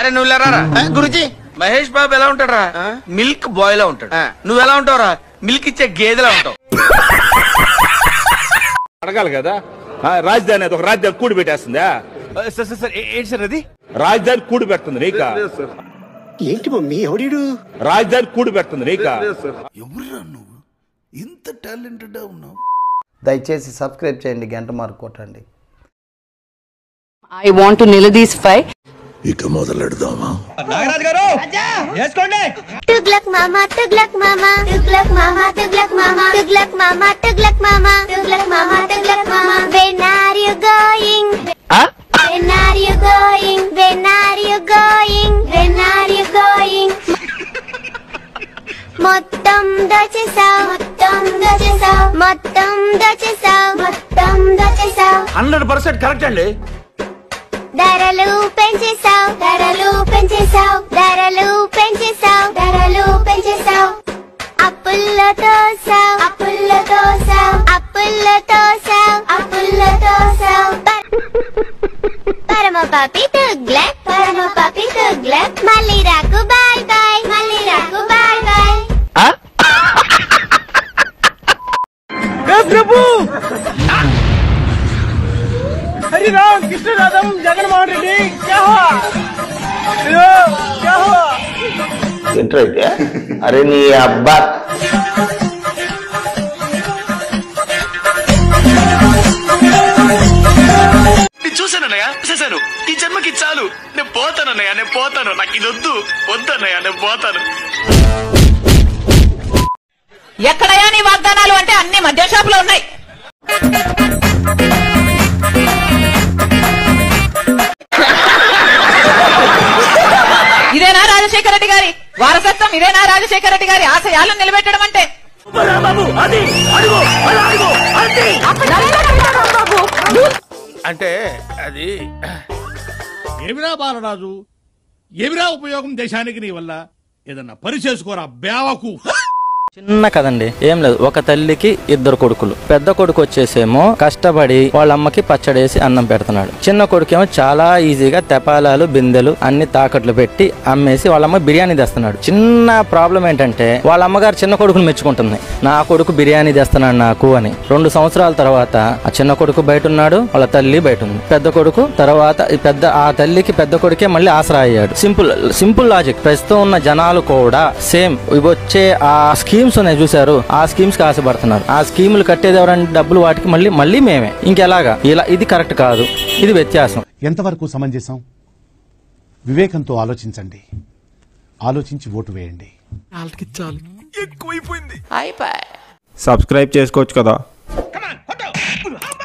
నువ్వు లేరా గురుజీ మహేష్ బాబు ఎలా ఉంటాడురా మిల్క్ బాయ్ లా ఉంటాడు ఆ. నువ్వు ఎలా ఉంటావురా మిల్క్ ఇచ్చే గేదెలా ఉంటావు అడగాలి కదా ఆ, రాజధాని అది ఒక రాజధాని కూడి పెట్టేస్తుందా సార్ సార్ సార్ ఏంటి సార్ అది రాజధాని కూడి పెడుతుంది నీక ఏంటి మమ్మీ ఎవడీడు రాజధాని కూడి పెడుతుంది నీక ఎవరురా నువ్వు ఇంత టాలెంటెడ్ ఉన్నావు దయచేసి సబ్స్క్రైబ్ చేయండి గంట మార్క్ కొట్టండి I want to నిలదీసిఫై ఇక మొదలెడదామా తుగ్లక్ మామా తుగ్లక్ మామా తుగ్లక్ మామా తుగ్లక్ మామా తుగ్లక్ మామా తుగ్లక్ మామా తుగ్లక్ మామా తుగ్లక్ మామా when are you going when are you going when are you going when are you going మొత్తం దచేసావ్ మొత్తం దచేసావ్ మొత్తం దచేసావ్ మొత్తం దచేసావ్ హండ్రెడ్ పర్సెంట్ కరెక్ట్ అండి ధరలు పెంచేసావ్ ధరలు పెంచేసావ్ ధరలు పెంచేసావ్ ధరలు పెంచేసావ్ అప్పులతో సావ్ అప్పులతో సావ్ అప్పులతో సావ్ అప్పులతో సావ్ పరమ పాపి తుగ్లక్ పరమ పాపి తుగ్లక్ మళ్ళీ రాకు బాయ్ బాయ్ మళ్ళీ రాకు బాయ్ బాయ్ ఏంటైతే అరే నీ అబ్బా నేను చూశానన్నయ్య చూశాను ఈ జన్మకి చాలు నేను పోతానన్నయ్య నేను పోతాను నాకు ఇది వద్దు వద్దన్నయ్య నేను పోతాను ఎక్కడయా నీ వాగ్దానాలు అంటే అన్ని మద్య షాపులో ఉన్నాయి ఇదేనా రాజశేఖర రెడ్డి గారి వారసత్వం ఇదేనా రాజశేఖర రెడ్డి గారి ఆశయాలను నిలబెట్టడం అంటే అంటే అది ఏమిరా బాలరాజు ఏమిరా ఉపయోగం దేశానికి నీ వల్ల ఏదన్నా పని చేసుకోరా బేవకు చిన్న కదండి ఏం లేదు ఒక తల్లికి ఇద్దరు కొడుకులు పెద్ద కొడుకు వచ్చేసేమో కష్టపడి వాళ్ళ అమ్మకి పచ్చడేసి అన్నం పెడుతున్నాడు చిన్న కొడుకేమో చాలా ఈజీగా తెపాలాలు బిందెలు అన్ని తాకట్లు పెట్టి అమ్మేసి వాళ్ళ అమ్మ బిర్యానీ తెస్తున్నాడు చిన్న ప్రాబ్లం ఏంటంటే వాళ్ళ అమ్మగారు చిన్న కొడుకుని మెచ్చుకుంటుంది నా కొడుకు బిర్యానీ తెస్తున్నాడు నాకు అని రెండు సంవత్సరాల తర్వాత ఆ చిన్న కొడుకు బయట ఉన్నాడు వాళ్ళ తల్లి బయట ఉంది పెద్ద కొడుకు తర్వాత ఈ పెద్ద ఆ తల్లికి పెద్ద కొడుకే మళ్ళీ ఆసరా అయ్యాడు సింపుల్ సింపుల్ లాజిక్ ప్రస్తుతం ఉన్న జనాలు కూడా సేమ్ ఇవి వచ్చే ఆ స్కీమ్స్ ఉన్నాయి చూసారు ఆ స్కీమ్స్ కి ఆశపడుతున్నారు ఆ స్కీములు కట్టేది ఎవరంటే డబ్బులు వాటికి మళ్ళీ మళ్ళీ మేమే ఇంకెలాగా ఇలా ఇది కరెక్ట్ కాదు ఇది వ్యత్యాసం ఎంతవరకు సమంజసం వివేకంతో ఆలోచించండి ఆలోచించి ఓటు వేయండి ఎక్కువైపోయింది సబ్స్క్రైబ్ చేసుకోవచ్చు కదా